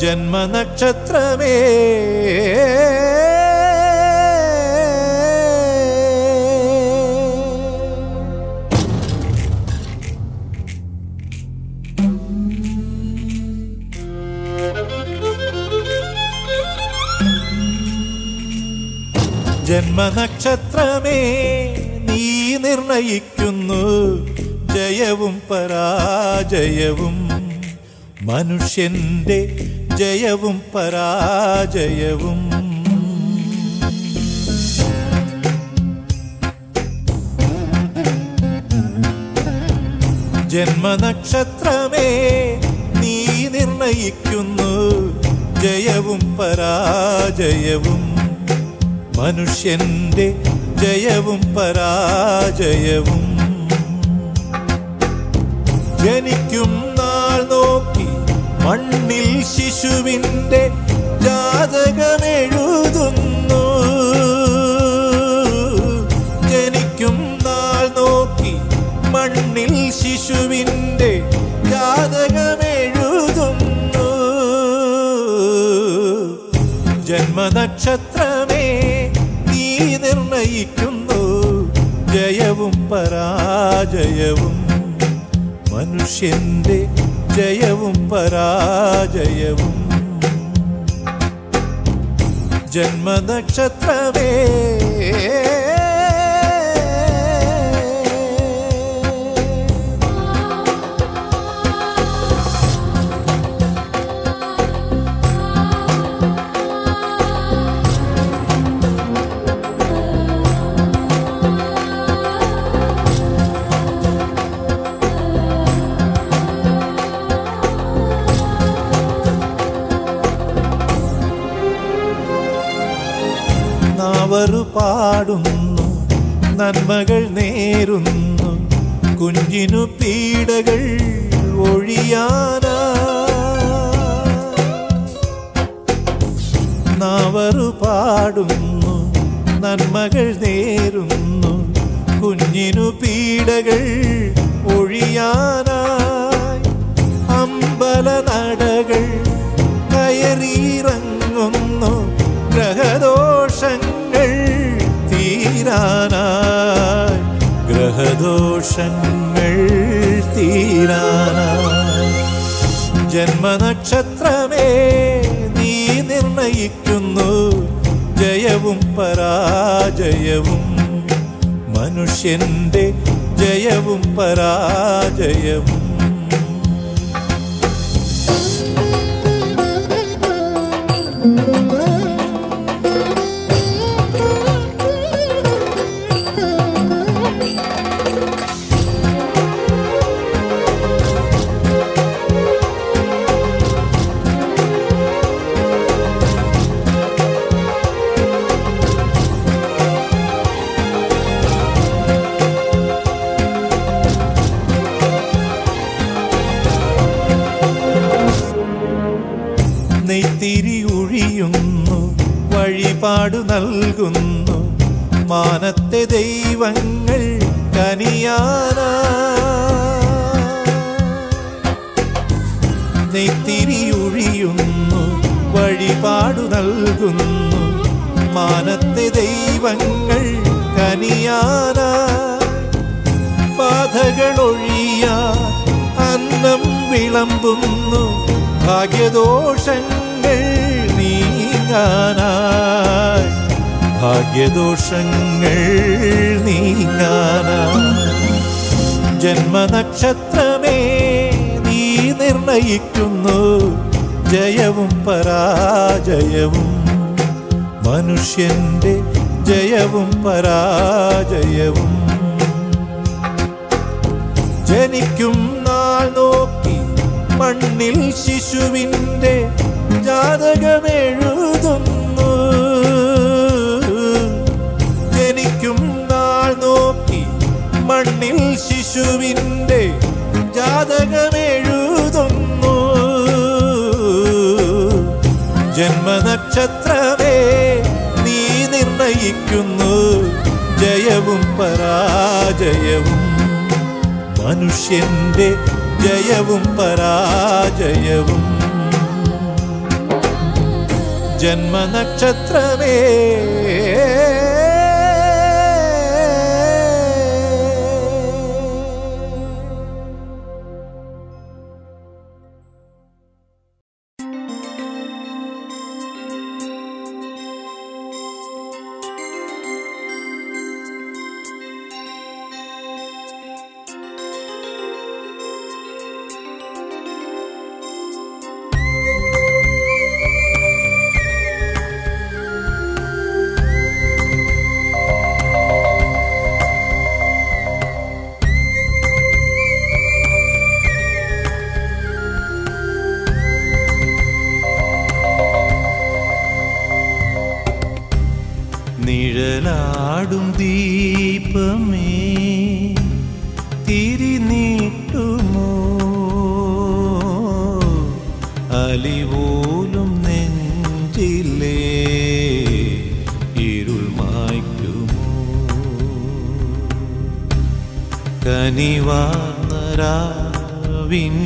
ജന്മനക്ഷത്രമേ ജന്മനക്ഷത്രമേ നീ നിർണയിക്കുന്നു ജയവും പരാജയവും മനുഷ്യന്റെ ജയവും പരാജയവും ജന്മനക്ഷത്രമേ നീ നിർണയിക്കുന്നു ജയവും പരാജയവും മനുഷ്യന്റെ ജയവും പരാജയവും ജനിക്കും നാൾ നോക്കി മണ്ണിൽ ശിശുവിൻ്റെ ജാതകമെഴുതുന്നു ജനിക്കും നാൾ നോക്കി മണ്ണിൽ ശിശുവിൻ്റെ ജാതകമെഴുതുന്നു ജന്മനക്ഷത്രമേ നീ നിർണയിക്കുന്നു ജയവും പരാജയവും മനുഷ്യന്റെ ജയവും പരാജയവും ജന്മനക്ഷത്രമേ നാവറു പാടുന്നു നന്മകൾ നേരുന്നു കുഞ്ഞിനു പീഡകൾ ഒഴിയാനാ നാവറു പാടുന്നു നന്മകൾ നേരുന്നു കുഞ്ഞിനു പീഡകൾ ഒഴിയാനായി അമ്പല നടകൾ കയറിയിറങ്ങുന്നു ഗ്രഹദോഷങ്ങൾ തീരാനായി ഗ്രഹദോഷങ്ങൾ തീരാനായി ജന്മനക്ഷത്രമേ നീ നിർണയിക്കുന്നു ജയവും പരാജയവും മനുഷ്യന്റെ ജയവും പരാജയവും നെയ്ത്തിരി ഒഴിയുന്നു വഴിപാട് നൽകുന്നു മാനത്തെ ദൈവങ്ങൾ കനിയാന നെയ്ത്തിരി ഒഴിയുന്നു വഴിപാട് നൽകുന്നു മാനത്തെ ദൈവങ്ങൾ കനിയാന ബാധകൾ ഒഴിയാ അന്നം വിളമ്പുന്നു ഭാഗ്യദോഷങ്ങൾ നീങ്ങാനായി ഭാഗ്യദോഷങ്ങൾ നീങ്ങാനായി ജന്മനക്ഷത്രമേ നീ നിർണയിക്കുന്നു ജയവും പരാജയവും മനുഷ്യന്റെ ജയവും പരാജയവും ജനിക്കും നാൾ നോക്കി മണ്ണിൽ ശിശുവിൻ്റെ ജാതകമെഴുതുന്നു ജനിക്കും നാൾ നോക്കി മണ്ണിൽ ശിശുവിൻ്റെ ജാതകമെഴുതുന്നു ജന്മനക്ഷത്രമേ നീ നിർണയിക്കുന്നു ജയവും പരാജയവും മനുഷ്യന്റെ ജയവും പരാജയവും ജന്മനക്ഷത്രമേ നിഴലാടും ദീപമേ തിരിനീട്ടുമോ അലിപോലും നെഞ്ചിലേ ഇരുൾ മായ്ക്കുമോ കനിവാർന്നരാവിൻ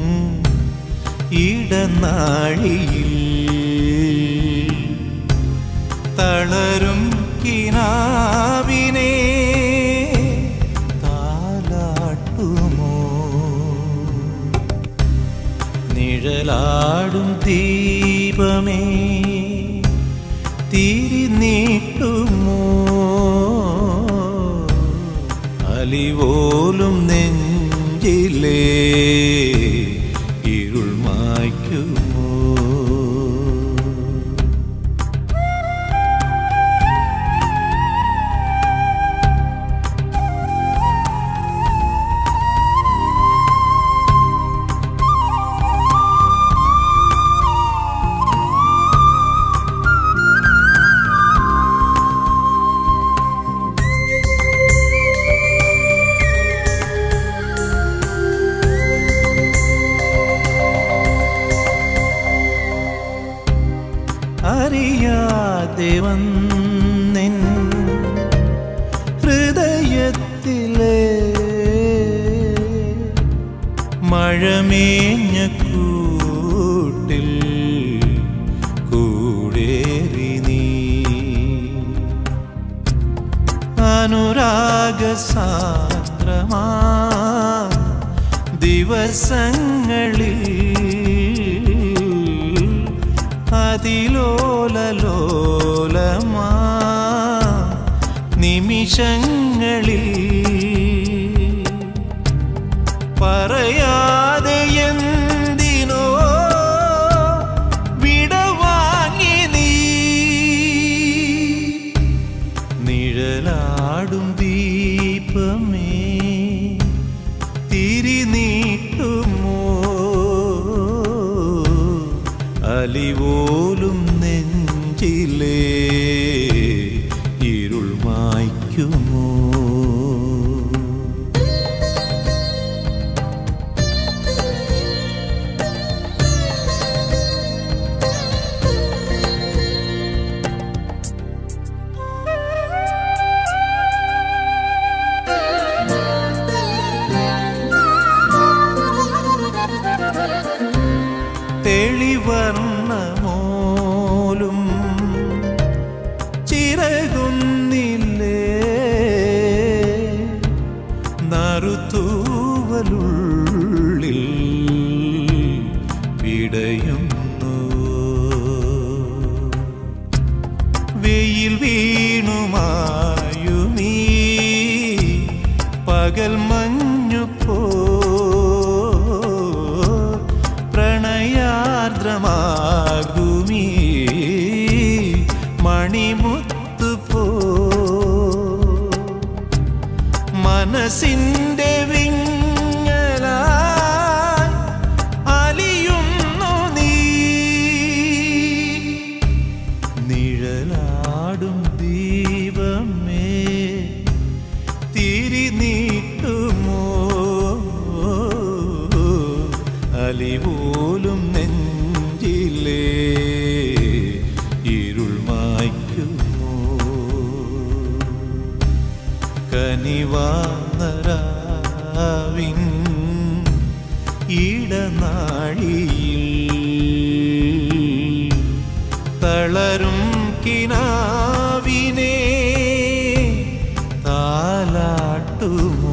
ഇടനാഴിയിൽ തളരും കിനാവിനെ താലാട്ടുമോ നിഴലാടും ദീപമേ തിരിനീട്ടുമോ അലിപോലും നെഞ്ചിലേ ഇരുൾ മായ്ക്കുമോ അറിയാതെ വന്നെൻ ഹൃദയത്തിലെ മഴമേഞ്ഞ കൂട്ടിൽ കൂടേറി നീ അനുരാഗസാന്ദ്രമാ ദിവസങ്ങളിൽ അതിലോലലോലമാ നിമിഷങ്ങളിൽ പറയാതെ എന്തിനോ വിടവാങ്ങി നീ നിഴലാടും ദീപമേ തിരിനീട്ടുമോ അലിപോലും നെഞ്ചിലേ ഇരുൾ മായ്ക്കുമോ തെളിവർണ്ണമോലും ചിറകുന്നില്ലേ നറുത്തൂവലുള്ളിൽ പിടയുന്നു വെയിൽ വീണുമായുമീ പകൽ മഞ്ഞു പോ പ്രണയാർദ്രമാകുമീ മണിമുത്തു പോ മനസ്സിൻ്റെ വിങ്ങലായി അലിയുന്നു നീ നിഴലാടും ദീപമേ തിരിനീട്ടുമോ വളരും കിനാവിനെ താലാട്ടുമോ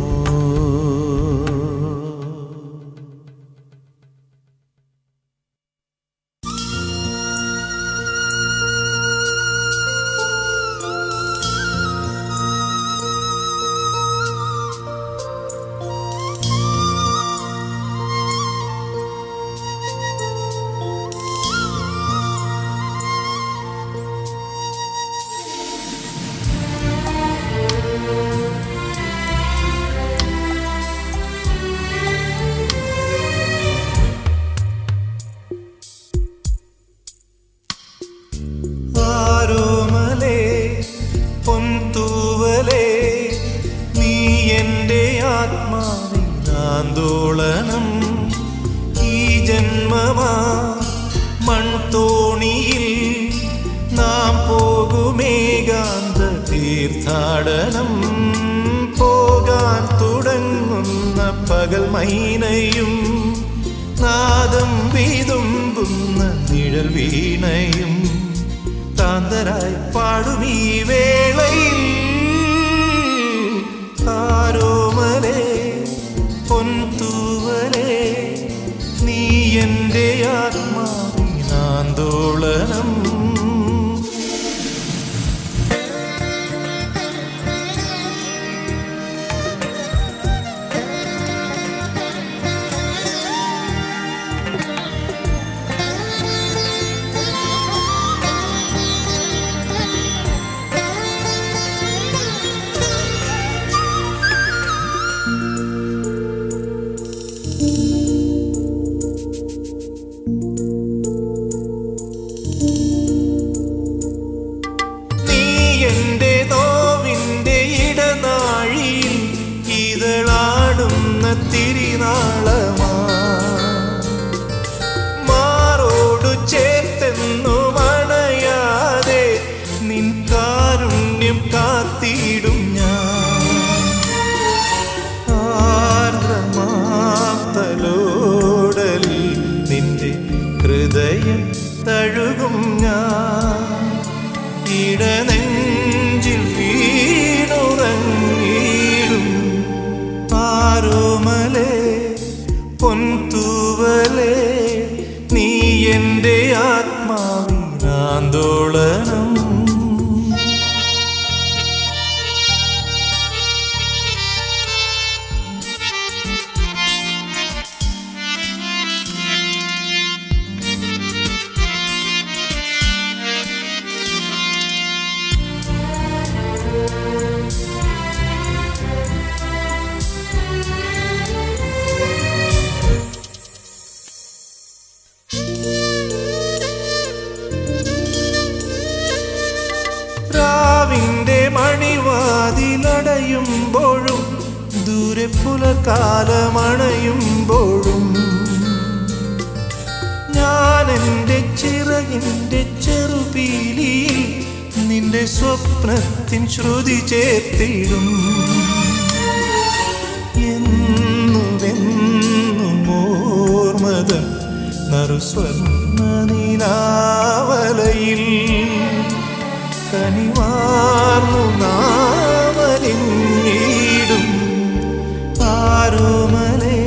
ആരോമലേ പൊന്തൂവലേ നീ എൻ്റെ ആത്മാവിൽ ആന്തോളനം ഈ ജന്മമാ മൺതോണിയിൽ നാം പോകുമേകാന്ത തീർത്ഥാടനം പോകാൻ തുടങ്ങുന്ന പകൽ മൈനയും നാദം വീതുമ്പുന്ന നിഴൽ വീണയും കാന്തരായി പാടും ഈ വേളയിൽ ആരോമലേ പൊൻതൂവലേ നീ എൻ്റെ ആത്മാവിനാന്തോളനം നീ എൻ്റെ നോവിൻ്റെ ഇടനാഴിയിൽ ഇതളാടുന്ന തിരിനാളമാ മാറോടു ചേർത്തെന്നു മണയാതെ നിൻ കാരുണ്യം കാത്തിടും ഞാൻ ആർദ്രമാത്തലോടലിൽ നിന്റെ ഹൃദയം തഴുകും ഞാൻ ഇടനെഞ്ചിൽ വീണുറങ്ങിടും ആരോമലേ പൊൻതൂവലേ നീ എൻ്റെ ആത്മാവിനാന്തോളനം രാവിന്റെ മണിവാതിലടയുമ്പോഴും ദൂരെ പുലകാലമണയുമ്പോഴും ഞാൻ എൻ്റെ ചിറകിൻ്റെ ചെറുപീലിയിൽ നിന്റെ സ്വപ്നത്തിൻ ശ്രുതി ചേർത്തിടും എന്നുമെന്നും ഓർമ്മതൻ നറുസ്വർണ്ണ നിലാവലയിൽ കനിവാർന്നു നാവലിഞ്ഞിടും ആരോമലേ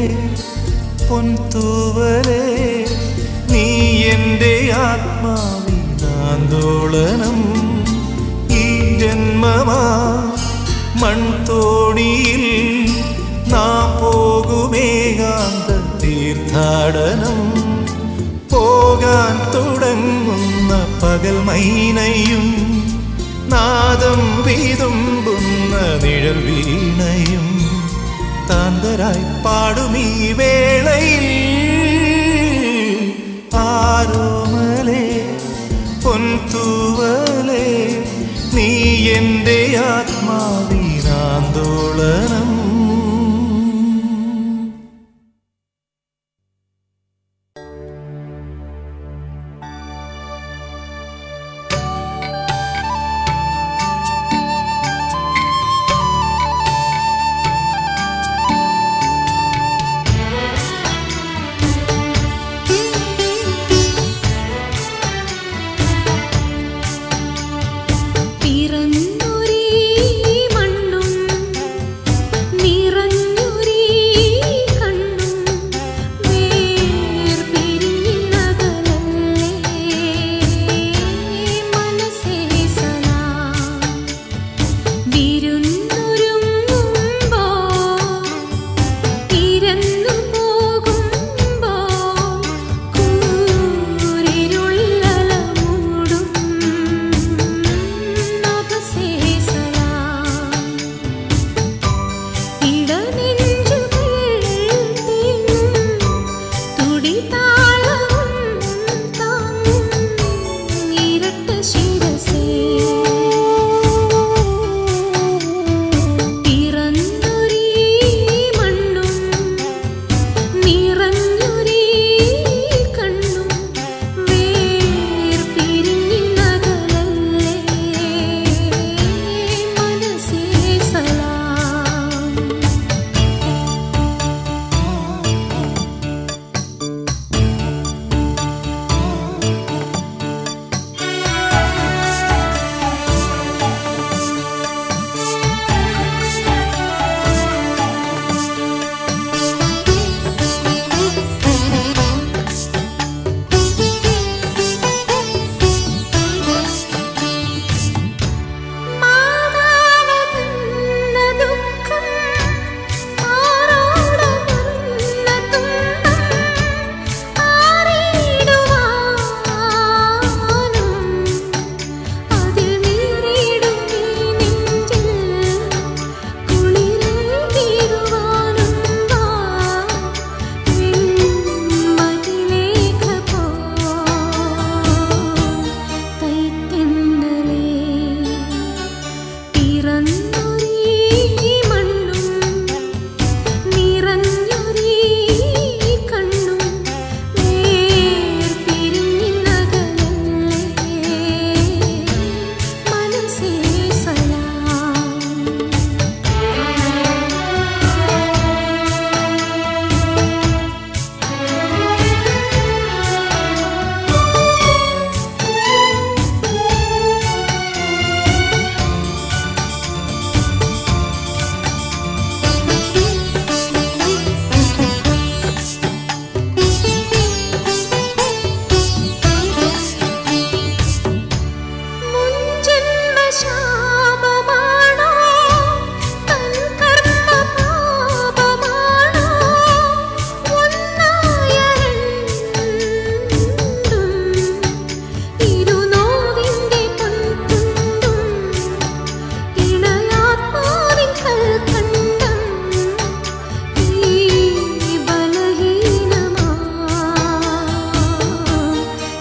പൊൻതൂവലേ നീ എൻ്റെ ആത്മാവിനാന്തോളനം ഈ ജന്മമാ മൺതോണിയിൽ നാം പോകുമേകാന്ത തീർത്ഥാടനം പോകാൻ തുടങ്ങുന്ന പകൽ മൈനയും നാദം വീതുമ്പുന്ന നിഴൽ വീണയും താന്തരായി പാടും ഈ വേളയിൽ ആരോമലേ പൊൻതൂവലേ നീ എൻ്റെ ആത്മാവിനാന്തോളനം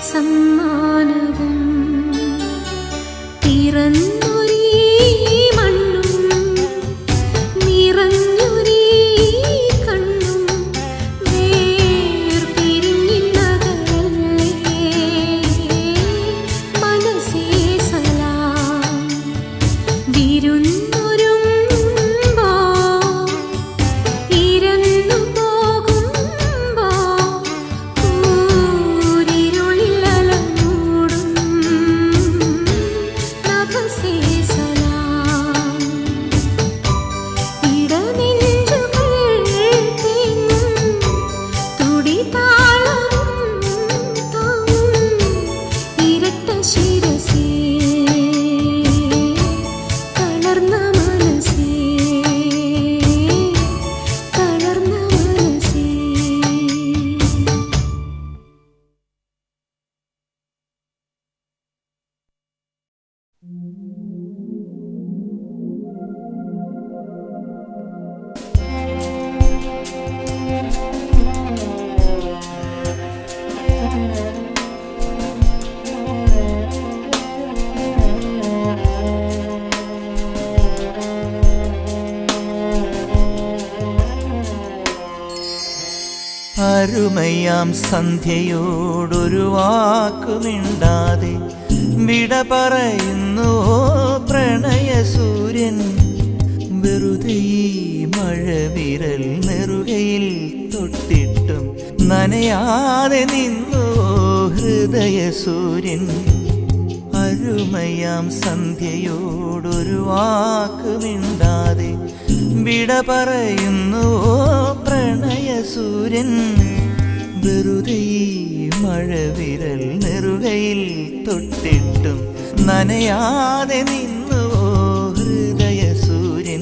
സമ്മാനവും പിറന്നൊരീ മണ്ണും നിറഞ്ഞൊരീ കണ്ണും വേർപിരിഞ്ഞിന്നകലല്ലേ മനസ്സേ സലാം വിരുന്നൊരുമ്പോ ഇരന്നു പോകുമ്പോ കൂരിരുളിലലമൂടും നഭസേ സലാം ഇടനെഞ്ചുകൾ തേങ്ങും തുടിതാളവും താങ്ങും ഇരട്ട ശിരസേ തളർന്ന മനസ്സേ തളർന്ന മനസ്സേ അരുമയാം സന്ധ്യയോടൊരു വാക്കുമിണ്ടാതെ വിട പറയുന്നു പ്രണയ സൂര്യൻ വെറുതെ ഈ മഴവിരൽ നെറുകയിൽ തൊട്ടിട്ടും നനയാതെ നിന്നു ഹൃദയ സൂര്യൻ അരുമയാം സന്ധ്യയോടൊരു വാക്കുമിണ്ടാതെ വിട പറയുന്നു പ്രണയ സൂര്യൻ വെറുതെ ഈ മഴവിരൽ നെറുകയിൽ തൊട്ടിട്ടും നനയാതെ നിന്നു ഹൃദയ സൂര്യൻ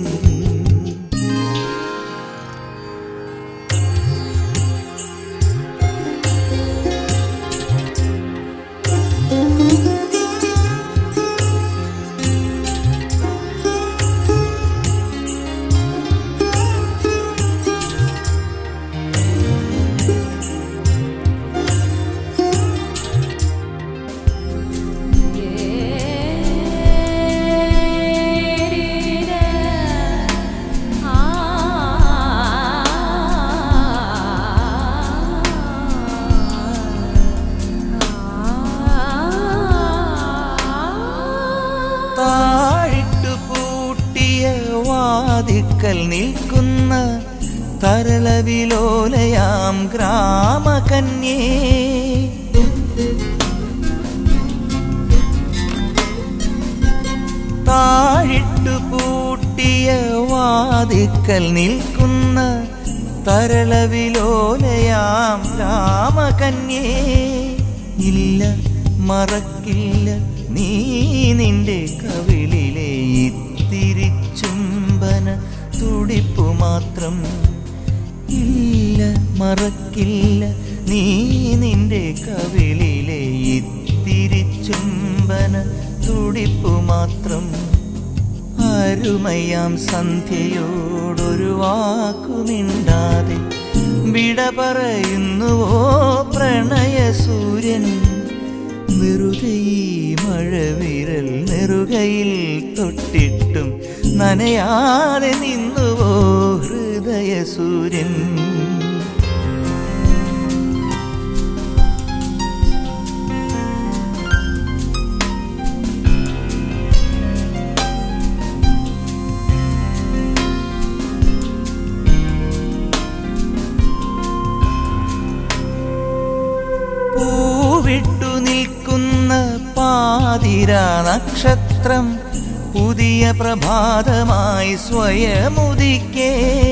താഴിട്ടു പൂട്ടിയ വാതിക്കൽ നിൽക്കുന്ന തരളവിലോലയാം ഗ്രാമകന്യേ താഴിട്ടു പൂട്ടിയ വാതിക്കൽ നിൽക്കുന്ന തരളവിലോലയാം രാമകന്യേ ഇല്ല മറക്കില്ല നീ നിന്റെ കവിളിലെ ഇത്തിരി ചുംബന തുടിപ്പു മാത്രം ഇല്ല മറക്കില്ല നീ നിന്റെ കവിളിലെ ഇത്തിരി ചുംബന തുടിപ്പു മാത്രം അരുമയാം സന്ധ്യയോടൊരു വാക്കുമിണ്ടാതെ വിട പറയുന്നുവോ പ്രണയ സൂര്യൻ വെറുതെ ഈ മഴവിരൽ നെറുകയിൽ തൊട്ടിട്ടും നനയാതെ നിന്നുവോ ഹൃദയ സൂര്യൻ പൂവിട്ടു നിൽക്കുന്ന പാതിരാ നക്ഷത്രം പുതിയ പ്രഭാതമായി സ്വയമുദിക്കേ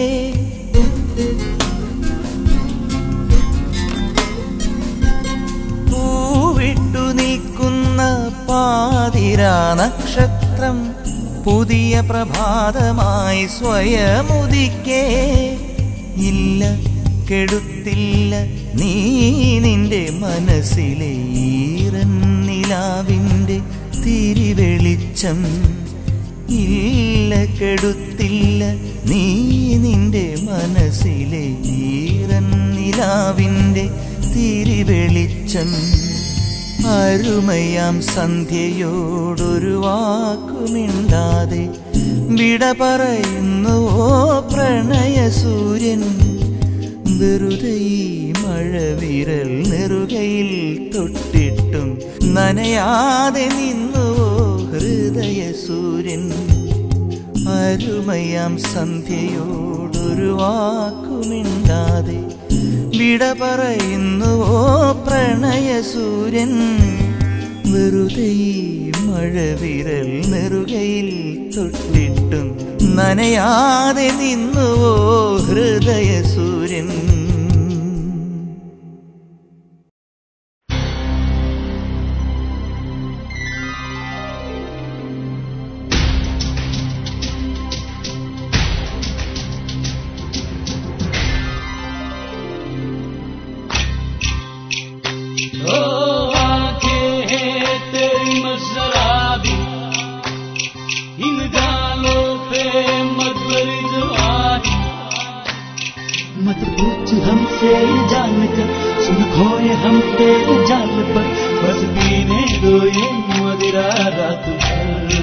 പൂവിട്ടു നിൽക്കുന്ന പാതിരാ നക്ഷത്രം പുതിയ പ്രഭാതമായി സ്വയമുദിക്കേ ഇല്ല കെടുത്തില്ല നീ നിന്റെ മനസ്സിലെ ഈറൻ നിലാവിൻ്റെ തിരിവെളിച്ചം ഇല്ല കെടുത്തില്ല നീ നിന്റെ മനസ്സിലെ ഈറൻ നിലാവിൻ്റെ തിരിവെളിച്ചം അരുമയാം സന്ധ്യയോടൊരു വാക്കുമിണ്ടാതെ വിട പറയുന്നുവോ പ്രണയ സൂര്യൻ വെറുതെ ഈ മഴവിരൽ നെറുകയിൽ തൊട്ടിട്ടും നനയാതെ നിന്നുവോ ഹൃദയ സൂര്യൻ അരുമയാം സന്ധ്യയോടൊരു വാക്കുമിണ്ടാതെ വിട പറയുന്നുവോ പ്രണയ സൂര്യൻ വെറുതെ ഈ മഴവിരൽ നെറുകയിൽ തൊട്ടിട്ടും നനയാതെ നിന്നുവോ ഹൃദയ സൂര്യൻ ओ आंखें हैं तेरी मशराबी इन गालों पे मत बरी जवानी मत पूछ हमसे जान कर सुन खोए हम तेरे जाल पर बस पीने दो ये मदिरा रात भर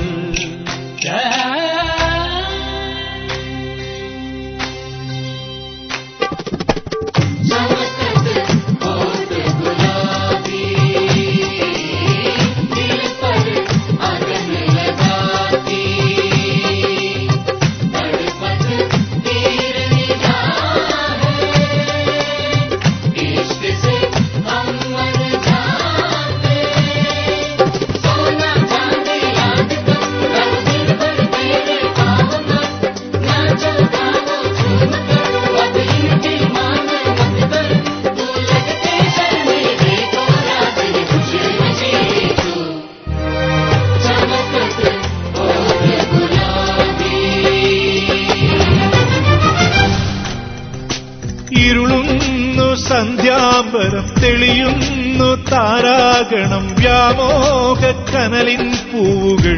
ഇരുളുന്നു സന്ധ്യാംബരം തെളിയുന്നു താരാഗണം വ്യാമോഹ കനലിൻ പൂവുകൾ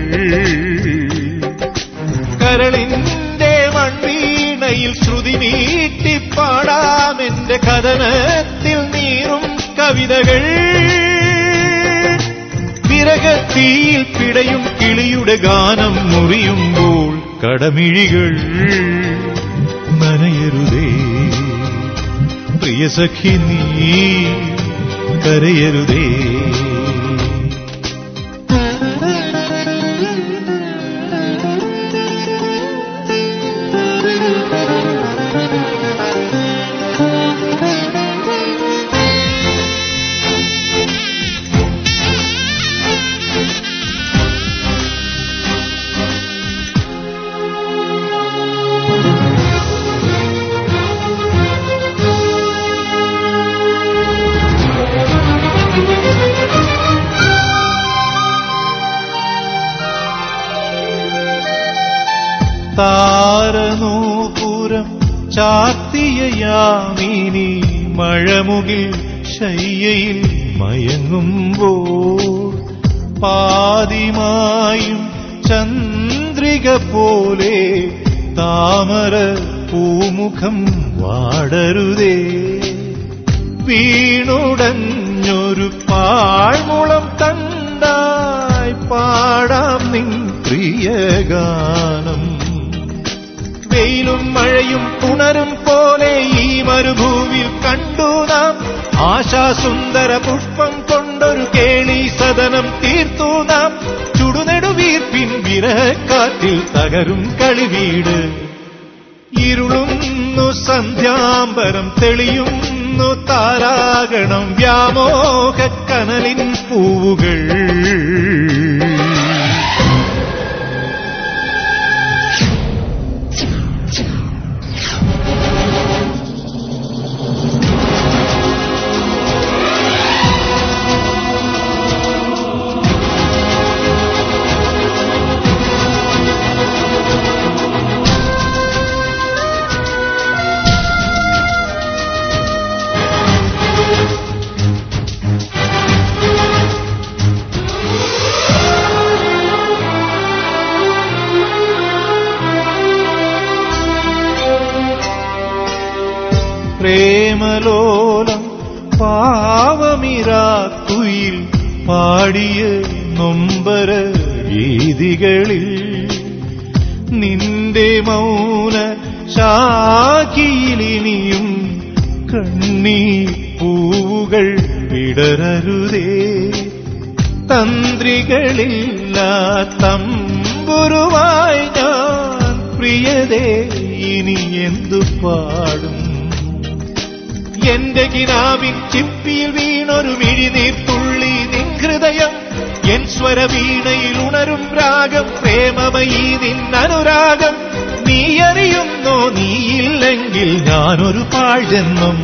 കരളിന്റെ മൺവീണയിൽ ശ്രുതി നീട്ടി പാടാമെന്റെ കഥനത്തിൽ നീറും കവിതകൾ വിരകത്തിയിൽ പിടയും കിളിയുടെ ഗാനം മുറിയുമ്പോൾ കടമിഴികൾ നനയരുതേ പ്രിയ സഖി നീ കരയരുതേ താരനൂപുരം ചാർത്തിയ യാമിനി മഴമുകിൽ ശയ്യയിൽ മയങ്ങുമ്പോൾ പാതിമായും ചന്ദ്രിക പോലെ താമര പൂമുഖം വാടരുതേ വീണുടഞ്ഞൊരു പാഴ്മുളം തണ്ടായി പാടാം നിൻ പ്രിയഗാനം വെയിലും മഴയും പുണരും പോലെ ഈ മരുഭൂവിൽ കണ്ടു നാം ആശാസുന്ദര പുഷ്പം കൊണ്ടൊരു കേളി സദനം തീർത്തു നാം ചുടുനെടുവീർപ്പിൻ വിരഹക്കാറ്റിൽ തകരും കളിവീട് ഇരുളുന്നു സന്ധ്യാംബരം തെളിയുന്നു താരാഗണം വ്യാമോഹ കനലിൻ പൂവുകൾ പ്രേമലോലം പാവമിരാക്കുയിൽ പാടിയ നൊമ്പര ഗീതികളിൽ നിന്റെ മൗന ശാഖിയിലിനിയും കണ്ണീ പൂവുകൾ വിടരരുതേ തന്ത്രികളില്ല തമ്പുരുവായി ഞാൻ പ്രിയതേ ഇനി എന്തു പാടും എന്റെ കിനാവിൻ ചിപ്പിയിൽ വീണൊരു മിഴിനീർത്തുള്ളി നിൻ ഹൃദയം എൻ സ്വരവീണയിൽ ഉണരും രാഗം പ്രേമമയീ നിൻ അനുരാഗം നീ അറിയുന്നോ നീയില്ലെങ്കിൽ ഞാനൊരു പാഴ്ജന്മം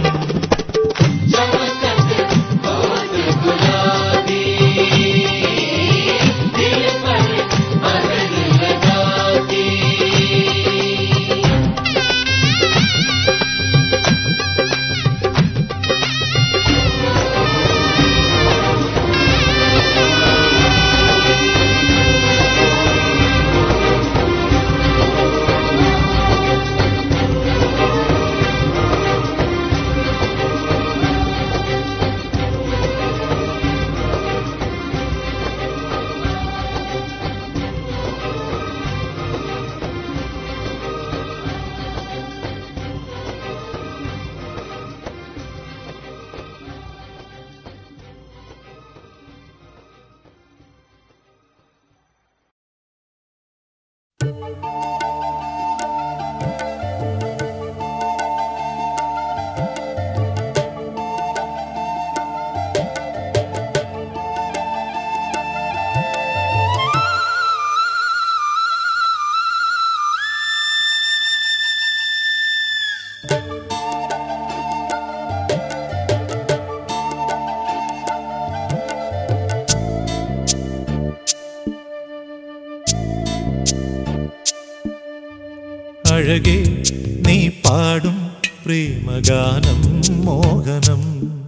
അഴകെ നീ പാടും പ്രേമഗാനം മോഹനം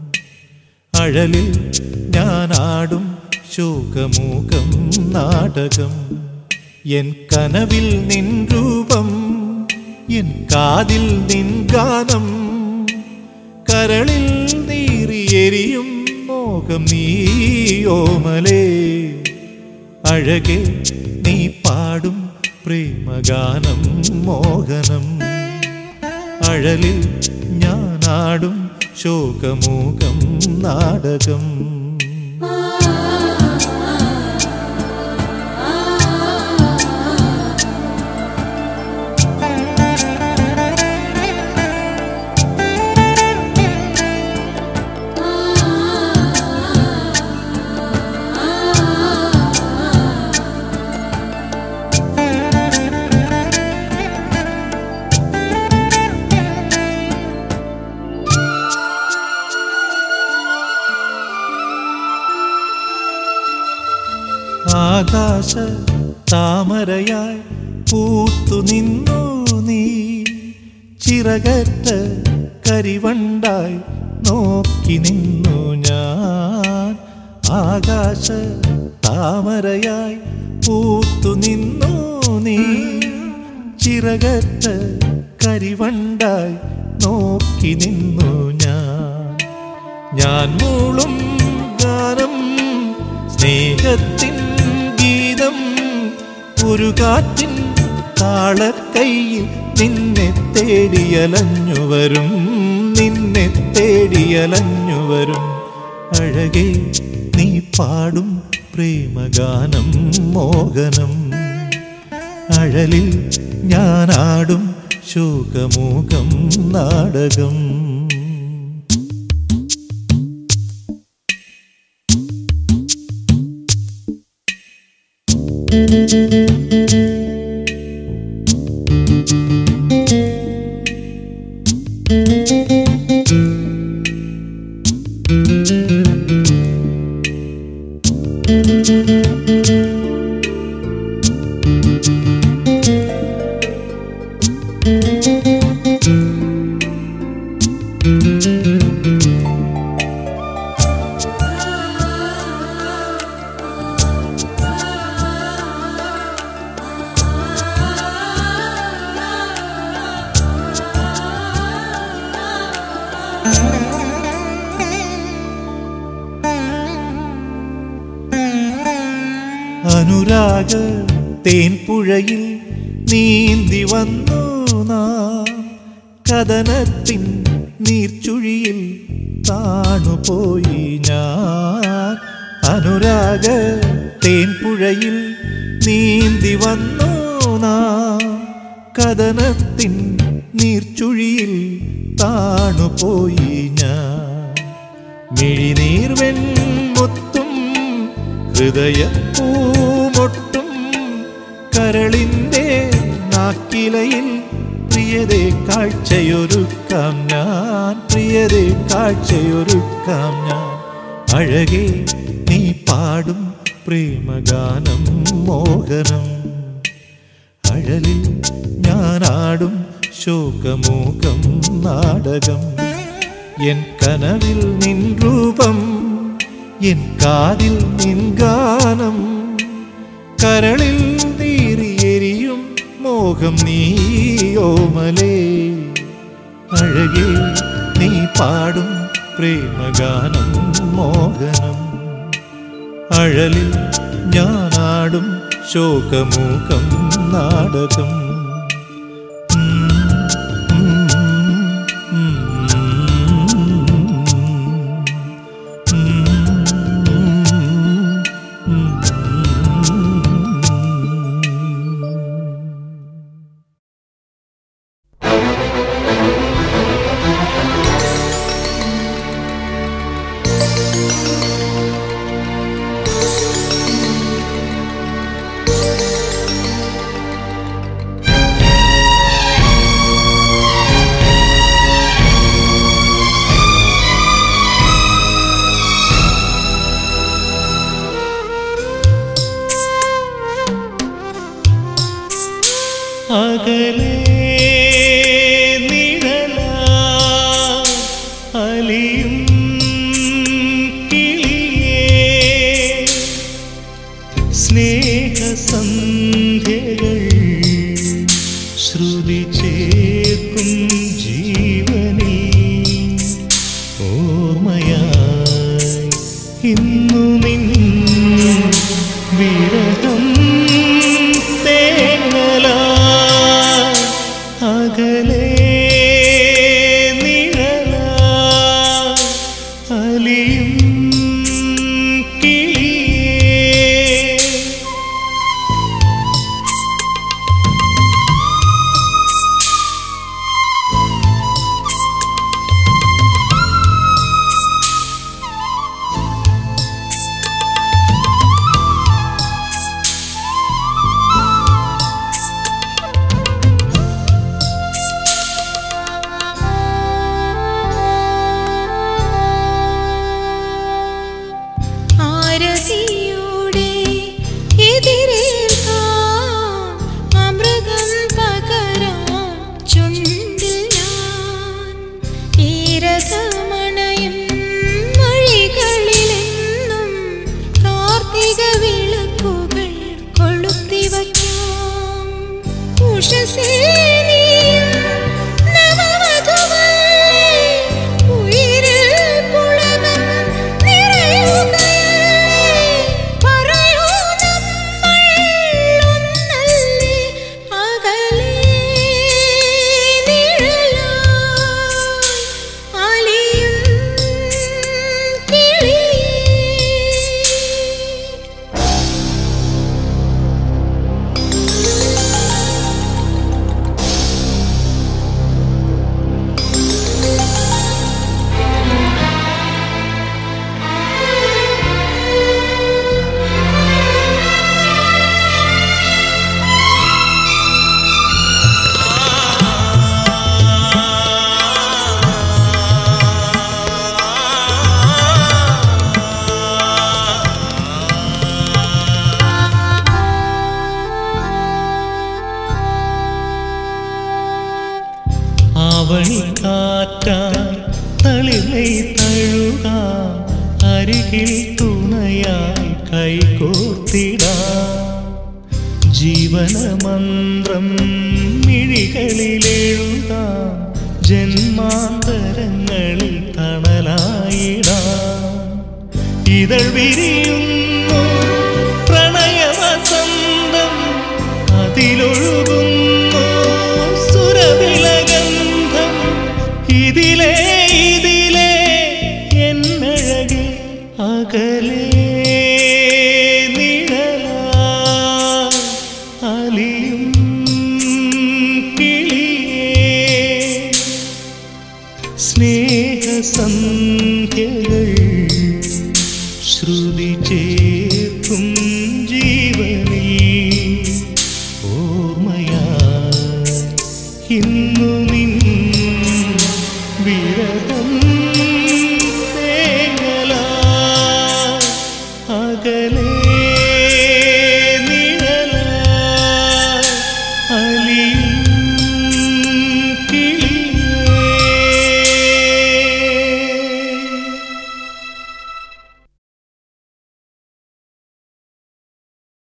അഴലിൽ ഞാനാടും ശോകമൂകം നാടകം എൻ കനവിൽ നിൻ രൂപം എൻ കാതിൽ നിൻ ഗാനം കരളിൽ നീറിയെരിയും മോഹം നീയോമലേ അഴകെ നീ പാടും പ്രേമഗാനം മോഹനം അഴലിൽ ഞാനാടും ശോകമൂകം നാടകം ആകാശ താമരയായി പൂത്തു നിന്നു നീ ചിറകറ്റ കരിവണ്ടായി നോക്കി നിന്നു ഞാൻ ആകാശ താമരയായി പൂത്തു നിന്നു നീ ചിറകറ്റ കരിവണ്ടായി നോക്കി നിന്നു ഞാൻ ഞാൻ മൂളും ഗാനം സ്നേഹത്തിൻ ഗീതം ഒരു കാറ്റിൻ താളക്കൈയിൽ നിന്നെ തേടിയലഞ്ഞു വരും നിന്നെ തേടിയലഞ്ഞു വരും അഴകെ നീ പാടും പ്രേമഗാനം മോഹനം അഴലിൽ ഞാനാടും ശോകമൂകം നാടകം അനുരാഗ തേൻപുഴയിൽ നീന്തി വന്നു നാം കഥനത്തിൻ നീർച്ചുഴിയിൽ താണുപോയി ഞാൻ അനുരാഗ തേൻപുഴയിൽ നീന്തി വന്നു നാം കഥനത്തിൻ നീർച്ചുഴിയിൽ താണുപോയി ഞാൻ മിഴിനീർവെൺ മുത്തും ഹൃദയപ്പൂമൊട്ടും കരളിൻ്റെ നാക്കിലയിൽ പ്രിയതേ കാഴ്ചയൊരുക്കാം ഞാൻ പ്രിയതേ കാഴ്ചയൊരുക്കാം ഞാൻ അഴകേ നീ പാടും പ്രേമഗാനം മോഹനം അഴലിൽ ഞാനാടും ശോകമൂകം നാടകം എൻ കനവിൽ നിൻ രൂപം എൻ കാതിൽ നിൻ ഗാനം കരളിൽ നീറിയെരിയും മോഹം നീയോമലേ അഴകേ നീ പാടും പ്രേമഗാനം മോഹനം അഴലിൽ ഞാനാടും ശോകമൂകം നാടകം അകലെ നിഴലാ അലിയും കിളിയേ സ്നേഹസന്ധ്യകൾ ശ്രുതി ചേർക്കും ജീവനിൽ ഓർമ്മയായി ഇന്നു നിൻ വിരഹം തേങ്ങലാ അകലെ നിഴലാ അലിയും കിളിയേ ആരതിയോടെ എതിരേൽക്കാം അമൃതം പകരാം ചുണ്ടിൽ ഞാൻ ഈരതമണയും വഴികളിലെന്നും കാർത്തിക വിളക്കുകൾ കൊളുത്തി വയ്ക്കാം ഉഷസേ നീയും നവവധുവല്ലേ ഉയിരിൽ പുളകം നിറയുകയല്ലേ പറയൂ നമ്മൾ ഒന്നല്ലേ അകലെ നിഴലായി അലിയും കിളിയേ ആവണിക്കാറ്റാൻ തളിലൈ തഴുക അരികിൽ തുണയായി കൈകോർത്തിടാം ജീവനമന്ത്രം മിഴികളിലെഴുതാം ജന്മാന്തരങ്ങളിൽ തണലായിടാം ഇതൾ വിരിയുന്ന